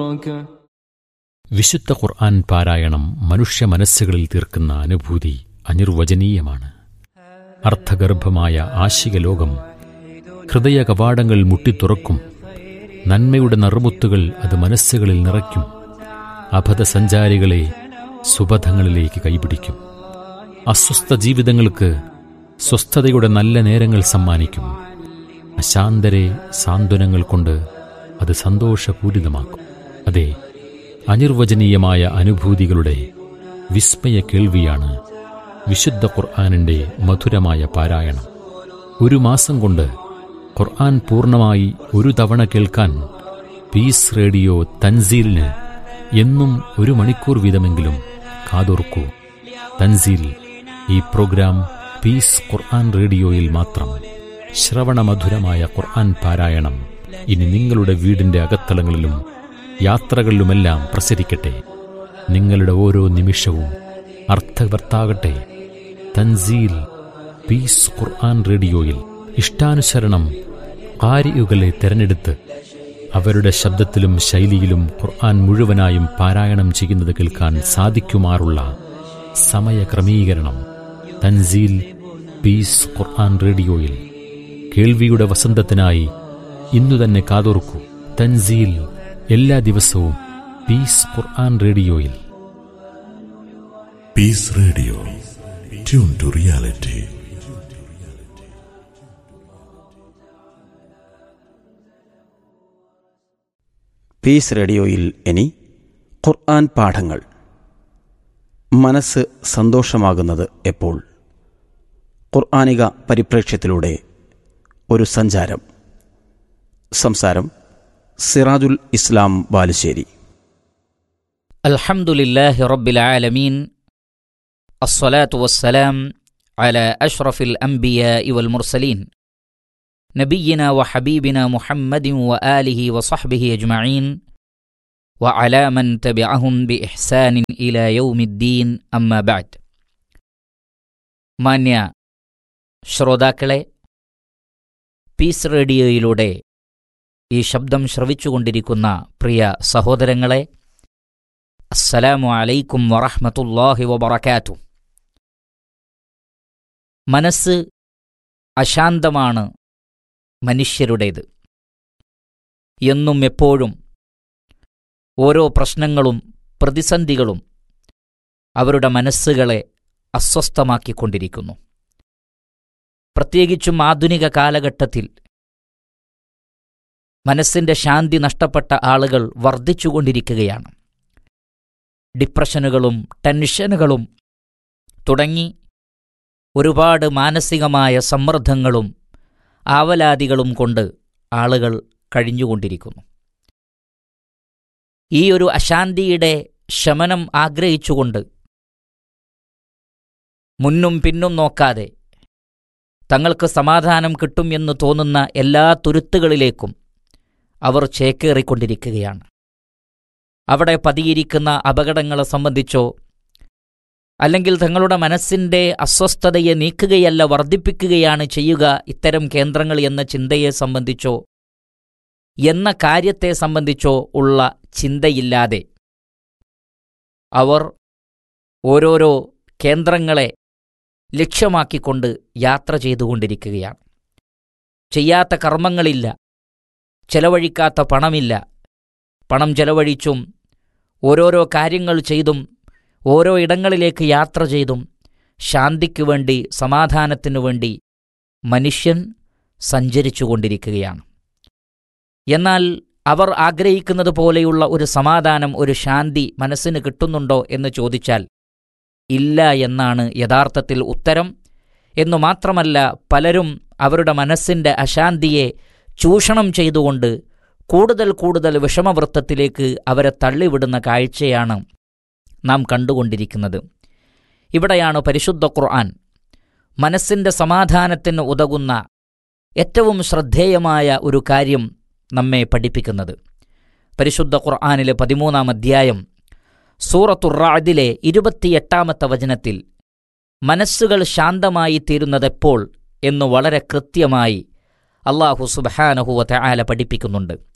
വിശുദ്ധ ഖുർആൻ പാരായണം മനുഷ്യ മനസ്സുകളിൽ തീർക്കുന്ന അനുഭൂതി അനിർവചനീയമാണ് അർത്ഥഗർഭമായ ആശിക ലോകം ഹൃദയ കവാടങ്ങൾ മുട്ടിത്തുറക്കും നന്മയുടെ നറുമുത്തുകൾ അത് മനസ്സുകളിൽ നിറയ്ക്കും അബദ്ധസഞ്ചാരികളെ സുബധങ്ങളിലേക്ക് കൈപിടിക്കും അസ്വസ്ഥ ജീവിതങ്ങൾക്ക് സ്വസ്ഥതയുടെ നല്ല നേരങ്ങൾ സമ്മാനിക്കും അശാന്തരെ സാന്ത്വനങ്ങൾ കൊണ്ട് അത് സന്തോഷപൂരിതമാക്കും അതെ അനിർവചനീയമായ അനുഭൂതികളുടെ വിസ്മയ കേൾവിയാണ് വിശുദ്ധ ഖുർആാനിൻ്റെ മധുരമായ പാരായണം ഒരു മാസം കൊണ്ട് ഖുർആൻ പൂർണ്ണമായി ഒരു തവണ കേൾക്കാൻ പീസ് റേഡിയോ തൻസീലിന് എന്നും ഒരു മണിക്കൂർ വീതമെങ്കിലും കാതോർക്കൂ തൻസീൽ ഈ പ്രോഗ്രാം പീസ് ഖുർആൻ റേഡിയോയിൽ മാത്രം ശ്രവണമധുരമായ ഖുർആൻ പാരായണം ഇനി നിങ്ങളുടെ വീടിന്റെ അകത്തളങ്ങളിലും യാത്രകളിലുമെല്ലാം പ്രസരിക്കട്ടെ നിങ്ങളുടെ ഓരോ നിമിഷവും അർത്ഥവർത്താകട്ടെ തൻസീൽ പീസ് ഖുർആൻ റേഡിയോയിൽ ഇഷ്ടാനുസരണം കാരിയുകളെ തെരഞ്ഞെടുത്ത് അവരുടെ ശബ്ദത്തിലും ശൈലിയിലും ഖുർആൻ മുഴുവനായും പാരായണം ചെയ്യുന്നത് കേൾക്കാൻ സാധിക്കുമാറുള്ള സമയക്രമീകരണം തൻസീൽ പീസ് ഖുർആൻ റേഡിയോയിൽ കേൾവിയുടെ വസന്തത്തിനായി ഇന്നു തന്നെ കാതോർക്കൂ തൻസീൽ എല്ലാ ദിവസവും പീസ് ഖുർആൻ റേഡിയോയിൽ peace radio tune to reality peace റേഡിയോയിൽ ഇനി ഖുർആൻ പാഠങ്ങൾ മനസ്സ് സന്തോഷമാകുന്നത് എപ്പോൾ ഖുർആാനിക പരിപ്രേക്ഷ്യത്തിലൂടെ ഒരു സഞ്ചാരം സംസാരം സിറാജുൽ ഇസ്ലാം ബാലുശ്ശേരി الحمد لله رب العالمين الصلاة والسلام على أشرف الأنبياء والمرسلين نبينا وحبيبنا محمد وآله وصحبه أجمعين وعلى من تبعهم بإحسان إلى يوم الدين أما بعد മാന്യ ശ്രോതാക്കളെ പീസ് റേഡിയോയിലൂടെ ഈ ശബ്ദം ശ്രവിച്ചുകൊണ്ടിരിക്കുന്ന പ്രിയ സഹോദരങ്ങളെ അസ്സലാമു അലൈക്കും വറഹ്മത്തുള്ളാഹി വബറകാത്തു മനസ്സ് അശാന്തമാണ് മനുഷ്യരുടേത് എന്നും എപ്പോഴും ഓരോ പ്രശ്നങ്ങളും പ്രതിസന്ധികളും അവരുടെ മനസ്സുകളെ അസ്വസ്ഥമാക്കിക്കൊണ്ടിരിക്കുന്നു പ്രത്യേകിച്ചും ആധുനിക കാലഘട്ടത്തിൽ മനസ്സിന്റെ ശാന്തി നഷ്ടപ്പെട്ട ആളുകൾ വർദ്ധിച്ചുകൊണ്ടിരിക്കുകയാണ് ഡിപ്രഷനുകളും ടെൻഷനുകളും തുടങ്ങി ഒരുപാട് മാനസികമായ സമ്മർദ്ദങ്ങളും ആവലാതികളും കൊണ്ട് ആളുകൾ കഴിഞ്ഞുകൊണ്ടിരിക്കുന്നു ഈ ഒരു അശാന്തിയുടെ ശമനം ആഗ്രഹിച്ചുകൊണ്ട് മുന്നും പിന്നും നോക്കാതെ തങ്ങൾക്ക് സമാധാനം കിട്ടും എന്ന് തോന്നുന്ന എല്ലാ തുരുത്തുകളിലേക്കും അവർ ചേക്കേറിക്കൊണ്ടിരിക്കുകയാണ് അവിടെ പതിയിരിക്കുന്ന അപകടങ്ങളെ സംബന്ധിച്ചോ അല്ലെങ്കിൽ തങ്ങളുടെ മനസ്സിന്റെ അസ്വസ്ഥതയെ നീക്കുകയല്ല വർദ്ധിപ്പിക്കുകയാണ് ചെയ്യുക ഇത്തരം കേന്ദ്രങ്ങൾ എന്ന ചിന്തയെ സംബന്ധിച്ചോ എന്ന കാര്യത്തെ സംബന്ധിച്ചോ ഉള്ള ചിന്തയില്ലാതെ അവർ ഓരോരോ കേന്ദ്രങ്ങളെ ലക്ഷ്യമാക്കിക്കൊണ്ട് യാത്ര ചെയ്തുകൊണ്ടിരിക്കുകയാണ് ചെയ്യാത്ത കർമ്മങ്ങളില്ല ചെലവഴിക്കാത്ത പണമില്ല പണം ചെലവഴിച്ചും ഓരോരോ കാര്യങ്ങൾ ചെയ്തും ഓരോ ഇടങ്ങളിലേക്ക് യാത്ര ചെയ്തും ശാന്തിക്കു വേണ്ടി സമാധാനത്തിനു വേണ്ടി മനുഷ്യൻ സഞ്ചരിച്ചുകൊണ്ടിരിക്കുകയാണ് എന്നാൽ അവർ ആഗ്രഹിക്കുന്നത് പോലെയുള്ള ഒരു സമാധാനം ഒരു ശാന്തി മനസ്സിന് കിട്ടുന്നുണ്ടോ എന്ന് ചോദിച്ചാൽ ഇല്ല എന്നാണ് യഥാർത്ഥത്തിൽ ഉത്തരം എന്നു മാത്രമല്ല പലരും അവരുടെ മനസ്സിന്റെ അശാന്തിയെ ചൂഷണം ചെയ്തുകൊണ്ട് കൂടുതൽ കൂടുതൽ വിഷമവൃത്തത്തിലേക്ക് അവരെ തള്ളിവിടുന്ന കാഴ്ചയാണ് നാം കണ്ടുകൊണ്ടിരിക്കുന്നത് ഇവിടെയാണ് പരിശുദ്ധ ഖുർആൻ മനസ്സിന്റെ സമാധാനത്തിന് ഉതകുന്ന ഏറ്റവും ശ്രദ്ധേയമായ ഒരു കാര്യം നമ്മെ പഠിപ്പിക്കുന്നത് പരിശുദ്ധ ഖുർആാനിലെ പതിമൂന്നാം അധ്യായം സൂറത്തുറാദിലെ ഇരുപത്തിയെട്ടാമത്തെ വചനത്തിൽ മനസ്സുകൾ ശാന്തമായി തീരുന്നതെപ്പോൾ എന്നു വളരെ കൃത്യമായി അള്ളാഹു സുബഹാനഹുവ തആല പഠിപ്പിക്കുന്നുണ്ട്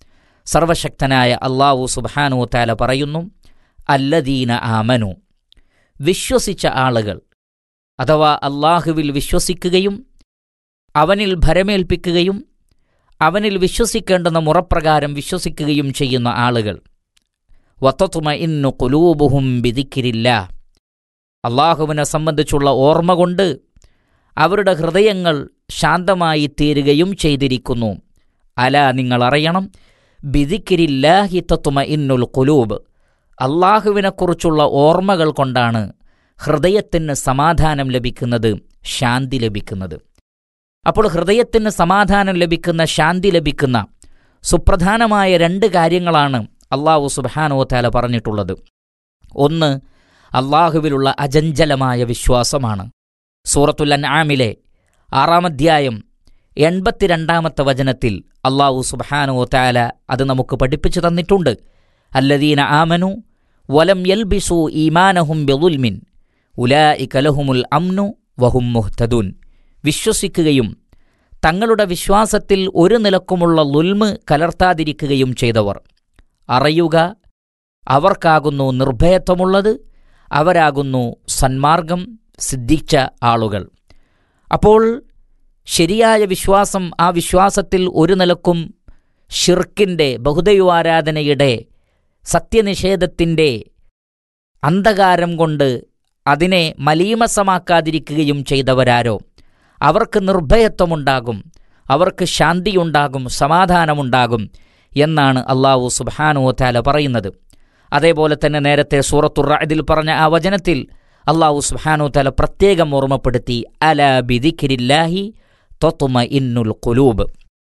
സർവശക്തനായ അള്ളാഹു സുബാനു താല പറയുന്നു അല്ലദീന ആമനു വിശ്വസിച്ച ആളുകൾ അഥവാ അള്ളാഹുവിൽ വിശ്വസിക്കുകയും അവനിൽ ഭരമേൽപ്പിക്കുകയും അവനിൽ വിശ്വസിക്കേണ്ടുന്ന മുറപ്രകാരം വിശ്വസിക്കുകയും ചെയ്യുന്ന ആളുകൾ വത്തത്തുമ ഇന്നു കുലൂബുഹും വിധിക്കിരില്ല അള്ളാഹുവിനെ സംബന്ധിച്ചുള്ള ഓർമ്മ കൊണ്ട് അവരുടെ ഹൃദയങ്ങൾ ശാന്തമായി തീരുകയും ചെയ്തിരിക്കുന്നു അല നിങ്ങൾ അറിയണം ബിദിക്കിരില്ലാഹി തത്തുമ ഇന്നുൽ കുലൂബ് അള്ളാഹുവിനെക്കുറിച്ചുള്ള ഓർമ്മകൾ കൊണ്ടാണ് ഹൃദയത്തിന് സമാധാനം ലഭിക്കുന്നത് ശാന്തി ലഭിക്കുന്നത് അപ്പോൾ ഹൃദയത്തിന് സമാധാനം ലഭിക്കുന്ന ശാന്തി ലഭിക്കുന്ന സുപ്രധാനമായ രണ്ട് കാര്യങ്ങളാണ് അള്ളാഹു സുബാനോ താല പറഞ്ഞിട്ടുള്ളത് ഒന്ന് അള്ളാഹുവിലുള്ള അജഞ്ചലമായ വിശ്വാസമാണ് സൂറത്തുൽ അൻആമിലെ ആറാം അധ്യായം എൺപത്തിരണ്ടാമത്തെ വചനത്തിൽ അള്ളാഹു സുബാനോ താല അത് നമുക്ക് പഠിപ്പിച്ചു തന്നിട്ടുണ്ട് അല്ലദീന ആമനു വലം യൽബിസു ഈമാനഹും ബെദുൽമിൻ ഉലാഇക ലഹുമുൽ അംനു വഹും മുഹ്തദുൻ വിശ്വസിക്കുകയും തങ്ങളുടെ വിശ്വാസത്തിൽ ഒരു നിലക്കുമുള്ള ലുൽമ് കലർത്താതിരിക്കുകയും ചെയ്തവർ അറിയുക അവർക്കാകുന്നു നിർഭയത്വമുള്ളത് അവരാകുന്നു സന്മാർഗം സിദ്ധിച്ച ആളുകൾ അപ്പോൾ ശരിയായ വിശ്വാസം ആ വിശ്വാസത്തിൽ ഒരു നിലക്കും ഷിർക്കിൻ്റെ ബഹുദൈവാരാധനയുടെ സത്യനിഷേധത്തിൻ്റെ അന്ധകാരം കൊണ്ട് അതിനെ മലീമസമാക്കാതിരിക്കുകയും ചെയ്തവരാരോ അവർക്ക് നിർഭയത്വമുണ്ടാകും അവർക്ക് ശാന്തിയുണ്ടാകും സമാധാനമുണ്ടാകും എന്നാണ് അള്ളാഹു സുബാനോ താല പറയുന്നത് അതേപോലെ തന്നെ നേരത്തെ സൂറത്തുർ ഇതിൽ പറഞ്ഞ ആ വചനത്തിൽ അള്ളാഹു സുബാനോ താല പ്രത്യേകം ഓർമ്മപ്പെടുത്തി അല ബിദിഖിരില്ലാഹി തൊത്തുമ ഇന്നുൽ കുലൂബ്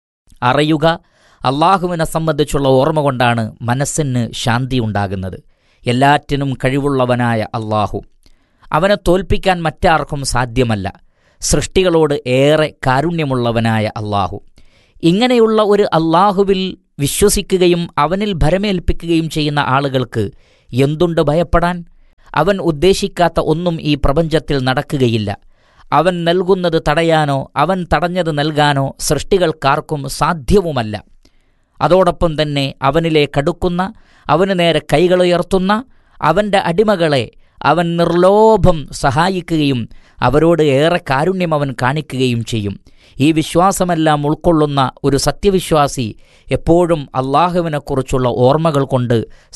അറിയുക അള്ളാഹുവിനെ സംബന്ധിച്ചുള്ള ഓർമ്മ കൊണ്ടാണ് മനസ്സിന് ശാന്തി ഉണ്ടാകുന്നത് എല്ലാറ്റിനും കഴിവുള്ളവനായ അള്ളാഹു അവനെ തോൽപ്പിക്കാൻ മറ്റാർക്കും സാധ്യമല്ല സൃഷ്ടികളോട് ഏറെ കാരുണ്യമുള്ളവനായ അള്ളാഹു ഇങ്ങനെയുള്ള ഒരു അള്ളാഹുവിൽ വിശ്വസിക്കുകയും അവനിൽ ഭരമേൽപ്പിക്കുകയും ചെയ്യുന്ന ആളുകൾക്ക് എന്തുണ്ട് ഭയപ്പെടാൻ അവൻ ഉദ്ദേശിക്കാത്ത ഒന്നും ഈ പ്രപഞ്ചത്തിൽ നടക്കുകയില്ല അവൻ നൽകുന്നത് തടയാനോ അവൻ തടഞ്ഞത് നൽകാനോ സൃഷ്ടികൾക്കാർക്കും സാധ്യവുമല്ല അതോടൊപ്പം തന്നെ അവനിലേക്കടുക്കുന്ന അവന് നേരെ കൈകളുയർത്തുന്ന അവൻ്റെ അടിമകളെ അവൻ നിർലോഭം സഹായിക്കുകയും അവരോട് ഏറെ കാരുണ്യം അവൻ കാണിക്കുകയും ചെയ്യും ഈ വിശ്വാസമെല്ലാം ഉൾക്കൊള്ളുന്ന ഒരു സത്യവിശ്വാസി എപ്പോഴും അള്ളാഹുവിനെക്കുറിച്ചുള്ള ഓർമ്മകൾ കൊണ്ട്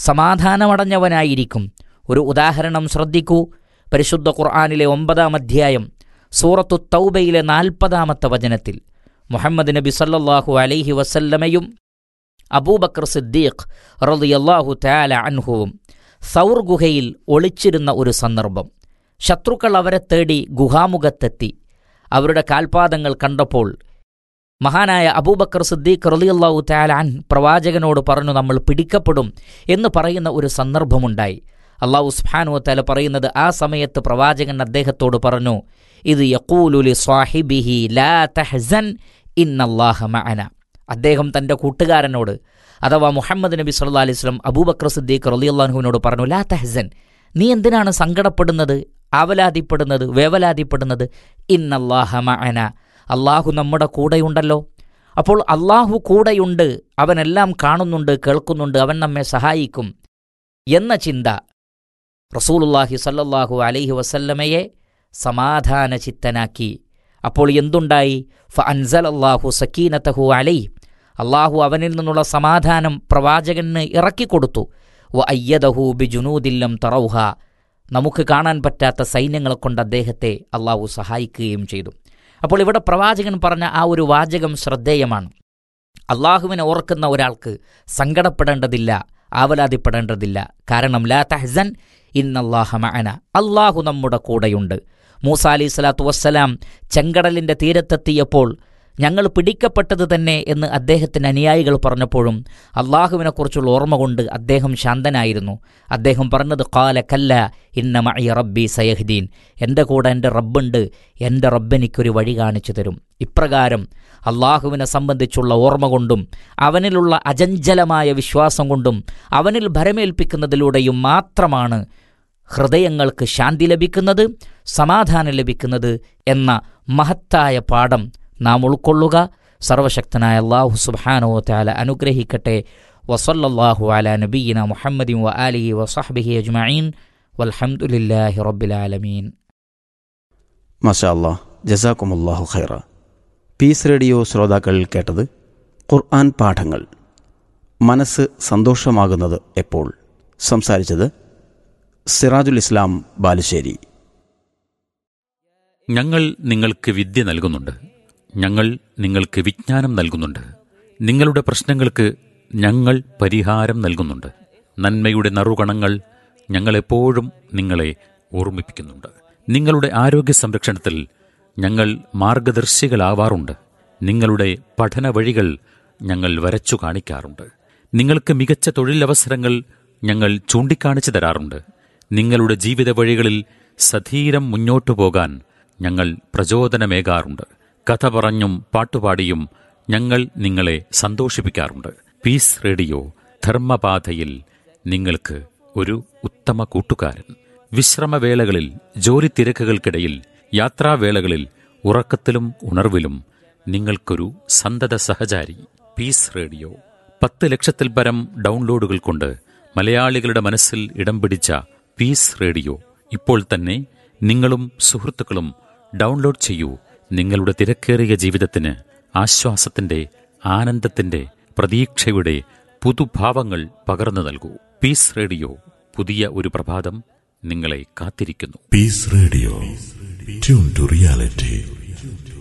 സമാധാനമടഞ്ഞവനായിരിക്കും ഒരു ഉദാഹരണം ശ്രദ്ധിക്കൂ പരിശുദ്ധ ഖുർആാനിലെ ഒമ്പതാം അധ്യായം സൂറത്തു തൗബയിലെ നാൽപ്പതാമത്തെ വചനത്തിൽ മുഹമ്മദ് നബി സല്ലല്ലാഹു അലൈഹി വസല്ലമയും അബൂബക്കർ സിദ്ദീഖ് റളിയല്ലാഹു തആല അൻഹുവും സൗർ ഗുഹയിൽ ഒളിച്ചിരുന്ന ഒരു സന്ദർഭം ശത്രുക്കൾ അവരെ തേടി ഗുഹാമുഖത്തെത്തി അവരുടെ കാൽപാദങ്ങൾ കണ്ടപ്പോൾ മഹാനായ അബൂബക്കർ സിദ്ദീഖ് റളിയല്ലാഹു തആല അൻ പ്രവാചകനോട് പറഞ്ഞു നമ്മൾ പിടിക്കപ്പെടും എന്ന് പറയുന്ന ഒരു സന്ദർഭമുണ്ടായി അള്ളാഹു സുബ്ഹാനഹു തആല പറയുന്നത് ആ സമയത്ത് പ്രവാചകൻ അദ്ദേഹത്തോട് പറഞ്ഞു ഇത് യഖൂലുലി സ്വാഹിബിഹി ലാ തഹ്സൻ ഇന്നല്ലാഹ മഅന അദ്ദേഹം തൻ്റെ കൂട്ടുകാരനോട് അഥവാ മുഹമ്മദ് നബി സല്ലാ അലൈഹി സ്വലം അബൂബക്കർ സിദ്ദീഖ് റളിയല്ലാഹുവിനോട് പറഞ്ഞു ലാ തഹ്സൻ നീ എന്തിനാണ് സങ്കടപ്പെടുന്നത് ആവലാതിപ്പെടുന്നത് വേവലാതിപ്പെടുന്നത് ഇന്നല്ലാഹ മഅന അള്ളാഹു നമ്മുടെ കൂടെയുണ്ടല്ലോ അപ്പോൾ അള്ളാഹു കൂടെയുണ്ട് അവനെല്ലാം കാണുന്നുണ്ട് കേൾക്കുന്നുണ്ട് അവൻ നമ്മെ സഹായിക്കും എന്ന ചിന്ത റസൂലുല്ലാഹി സല്ലല്ലാഹു അലൈഹി വസല്ലമയെ സമാധാന ചിത്തനാക്കി അപ്പോൾ എന്തുണ്ടായി ഫ അൻസൽ അള്ളാഹു സക്കീനത്തഹു അലൈ അള്ളാഹു അവനിൽ നിന്നുള്ള സമാധാനം പ്രവാചകന് ഇറക്കിക്കൊടുത്തു വ അയ്യദഹു ബി ജുനൂദില്ലം തറൗഹ നമുക്ക് കാണാൻ പറ്റാത്ത സൈന്യങ്ങളെ കൊണ്ട് അദ്ദേഹത്തെ അള്ളാഹു സഹായിക്കുകയും ചെയ്തു അപ്പോൾ ഇവിടെ പ്രവാചകൻ പറഞ്ഞ ആ ഒരു വാചകം ശ്രദ്ധേയമാണ് അള്ളാഹുവിനെ ഓർക്കുന്ന ഒരാൾക്ക് സങ്കടപ്പെടേണ്ടതില്ല ആവലാതിപ്പെടേണ്ടതില്ല കാരണം ലാ തഹ്സൻ ഇന്നല്ലാഹ മഅന അള്ളാഹു നമ്മുടെ കൂടെയുണ്ട് മൂസ അലി സ്വലാത്തു വസ്സലാം ചെങ്കടലിൻ്റെ തീരത്തെത്തിയപ്പോൾ ഞങ്ങൾ പിടിക്കപ്പെട്ടത് തന്നെ എന്ന് അദ്ദേഹത്തിന് അനുയായികൾ പറഞ്ഞപ്പോഴും അള്ളാഹുവിനെക്കുറിച്ചുള്ള ഓർമ്മ കൊണ്ട് അദ്ദേഹം ശാന്തനായിരുന്നു അദ്ദേഹം പറഞ്ഞത് കാല കല്ല ഇന്ന മഴ റബ്ബി സയഹ്ദീൻ എൻ്റെ കൂടെ എൻ്റെ റബ്ബുണ്ട് എൻ്റെ റബ്ബെനിക്കൊരു വഴി കാണിച്ചു തരും ഇപ്രകാരം അള്ളാഹുവിനെ സംബന്ധിച്ചുള്ള ഓർമ്മ കൊണ്ടും അവനിലുള്ള അജഞ്ചലമായ വിശ്വാസം കൊണ്ടും അവനിൽ ഭരമേൽപ്പിക്കുന്നതിലൂടെയും മാത്രമാണ് ഹൃദയങ്ങൾക്ക് ശാന്തി ലഭിക്കുന്നത് സമാധാനം ലഭിക്കുന്നത് എന്ന മഹത്തായ പാഠം നാം ഉൾക്കൊള്ളുക സർവശക്തനായ അള്ളാഹു സുബാനോ താല അനുഗ്രഹിക്കട്ടെ വസല്ലല്ലാഹു അല നബീന മുഹമ്മദിൻ വ ആലിഹി വസഹ്ബിഹി അജ്മഈൻ വൽഹംദുലില്ലാഹി റബ്ബിൽ ആലമീൻ മഷാ അല്ലാ ജസാക്കുമുല്ലാഹു ഖൈറ പീസ് റേഡിയോ ശ്രോതാക്കൾ കേട്ടത് ഖുർആൻ പാഠങ്ങൾ മനസ്സ് സന്തോഷമാകുന്നത് എപ്പോൾ സംസാരിച്ചത് സിറാജുൽ ഇസ്ലാം ബാലുശ്ശേരി ഞങ്ങൾ നിങ്ങൾക്ക് വിദ്യ നൽകുന്നുണ്ട് ഞങ്ങൾ നിങ്ങൾക്ക് വിജ്ഞാനം നൽകുന്നുണ്ട് നിങ്ങളുടെ പ്രശ്നങ്ങൾക്ക് ഞങ്ങൾ പരിഹാരം നൽകുന്നുണ്ട് നന്മയുടെ നറുകണങ്ങൾ ഞങ്ങളെപ്പോഴും നിങ്ങളെ ഓർമ്മിപ്പിക്കുന്നുണ്ട് നിങ്ങളുടെ ആരോഗ്യ സംരക്ഷണത്തിൽ ഞങ്ങൾ മാർഗദർശികളാവാറുണ്ട് നിങ്ങളുടെ പഠന വഴികൾ ഞങ്ങൾ വരച്ചു കാണിക്കാറുണ്ട് നിങ്ങൾക്ക് മികച്ച തൊഴിലവസരങ്ങൾ ഞങ്ങൾ ചൂണ്ടിക്കാണിച്ചു തരാറുണ്ട് നിങ്ങളുടെ ജീവിത വഴികളിൽ സധീരം മുന്നോട്ടു പോകാൻ ഞങ്ങൾ പ്രചോദനമേകാറുണ്ട് കഥ പറഞ്ഞും പാട്ടുപാടിയും ഞങ്ങൾ നിങ്ങളെ സന്തോഷിപ്പിക്കാറുണ്ട് പീസ് റേഡിയോ ധർമ്മപാതയിൽ നിങ്ങൾക്ക് ഒരു ഉത്തമ കൂട്ടുകാരൻ വിശ്രമവേളകളിൽ ജോലി തിരക്കുകൾക്കിടയിൽ യാത്രാവേളകളിൽ ഉറക്കത്തിലും ഉണർവിലും നിങ്ങൾക്കൊരു സന്തത സഹചാരി പീസ് റേഡിയോ പത്ത് ലക്ഷത്തിൽ പരം ഡൗൺലോഡുകൾ കൊണ്ട് മലയാളികളുടെ മനസ്സിൽ ഇടം പിടിച്ച പീസ് റേഡിയോ ഇപ്പോൾ തന്നെ നിങ്ങളും സുഹൃത്തുക്കളും ഡൗൺലോഡ് ചെയ്യൂ നിങ്ങളുടെ തിരക്കേറിയ ജീവിതത്തിന് ആശ്വാസത്തിന്റെ ആനന്ദത്തിന്റെ പ്രതീക്ഷയുടെ പുതുഭാവങ്ങൾ പകർന്നു നൽകൂ പീസ് റേഡിയോ പുതിയ ഒരു പ്രഭാതം നിങ്ങളെ കാത്തിരിക്കുന്നു Peace Radio. Tune to reality.